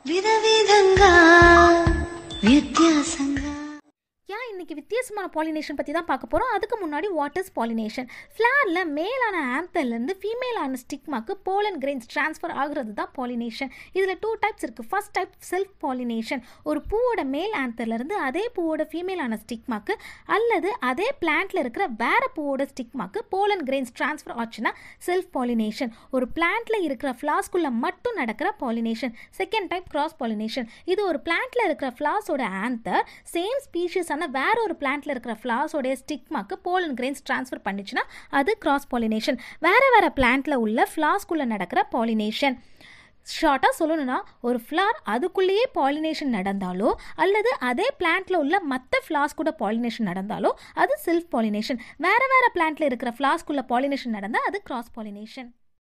విధవిధంగా వ్యత్యాసంగా ஏன் இன்னைக்கு வித்தியாசமான பாலினேஷன் பற்றி தான் பார்க்க போகிறோம் அதுக்கு முன்னாடி வாட்டர்ஸ் பாலினேஷன் ஃப்ளாரில் மேலான ஆந்தர்லேருந்து ஃபீமேலான ஸ்டிக்மாக்கு போலன் கிரெயின்ஸ் ட்ரான்ஸ்ஃபர் ஆகுறது தான் பாலினேஷன் இதில் டூ டைப்ஸ் இருக்குது ஃபர்ஸ்ட் டைப் செல்ஃப் பாலினேஷன் ஒரு பூவோட மேல் ஆந்தர்லேருந்து அதே பூவோட ஃபீமேலான ஸ்டிக்மாக்கு அல்லது அதே பிளான்ட்ல இருக்கிற வேற பூவோட ஸ்டிக்மாக்கு போலன் கிரெயின்ஸ் ட்ரான்ஸ்ஃபர் ஆச்சுன்னா செல்ஃப் பாலினேஷன் ஒரு பிளான்ட்ல இருக்கிற ஃப்ளாஸ்க்குள்ள மட்டும் நடக்கிற pollination second type cross pollination இது ஒரு பிளான்ட்ல இருக்கிற ஃப்ளாஸோட ஆந்தர் சேம் ஸ்பீஷிஸான வேற ஒரு பிளான்ட்ல இருக்கிற ஃப்ளாஸோட ஸ்டிக்மாக்கு போலன் கிரெயின்ஸ் ட்ரான்ஸ்ஃபர் பண்ணிச்சுன்னா அது கிராஸ் பாலினேஷன் வேற வேற பிளான்ட்ல உள்ள ஃப்ளாஸ்க்குள்ள நடக்கிற பாலினேஷன் ஷார்ட்டாக சொல்லணும்னா ஒரு ஃப்ளார் அதுக்குள்ளேயே பாலினேஷன் நடந்தாலோ அல்லது அதே பிளான்ட்ல உள்ள மற்ற ஃப்ளாஸ் கூட பாலினேஷன் நடந்தாலோ அது செல்ஃப் பாலினேஷன் வேற வேற பிளான்ட்ல இருக்கிற ஃப்ளாஸ்க்குள்ள பாலினேஷன் நடந்தால் அது கிராஸ் பாலினேஷன்